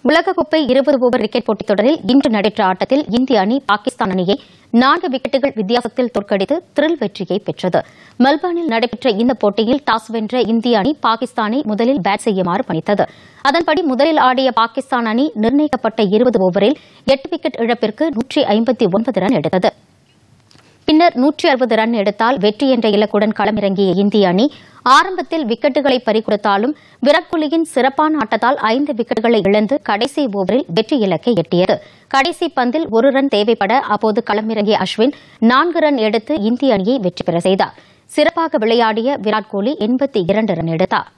உலகக்கோப்பை இருபது over cricket போட்டித் தொடரில் இன்று நடைபெற்ற ஆட்டத்தில் இந்திய அணி பாகிஸ்தான் அணியை நான்கு விக்கெட்டுகள் வித்தியாசத்தில் தோற்கடித்து த்ரில் வெற்றியை பெற்றது மெல்பர்னில் நடைபெற்ற இந்த போட்டியில் டாஸ் வென்ற இந்திய அணி பாகிஸ்தானை முதலில் பேட் செய்யுமாறு பணித்தது அதன்படி முதலில் ஆடிய பாகிஸ்தான் அணி நிர்ணயிக்கப்பட்ட இருபது ஓவரில் எட்டு விக்கெட் இழப்பிற்கு நூற்றி ஐம்பத்தி ஒன்பது ரன் எடுத்தது பின்னர் நூற்றி அறுபது ரன் எடுத்தால் வெற்றி என்ற இலக்குடன் களமிறங்கிய இந்திய அணி ஆரம்பத்தில் விக்கெட்டுகளை பறிகொடுத்தாலும் விராட் கோலியின் சிறப்பான ஆட்டத்தால் ஐந்து விக்கெட்டுகளை இழந்து கடைசி ஓவரில் வெற்றி இலக்கை எட்டியது கடைசி பந்தில் ஒரு ரன் தேவைப்பட அப்போது களமிறங்கிய அஸ்வின் நான்கு ரன் எடுத்து இந்திய அணியை வெற்றி பெற செய்தார் சிறப்பாக விளையாடிய விராட் கோலி எண்பத்தி இரண்டு ரன் எடுத்தார்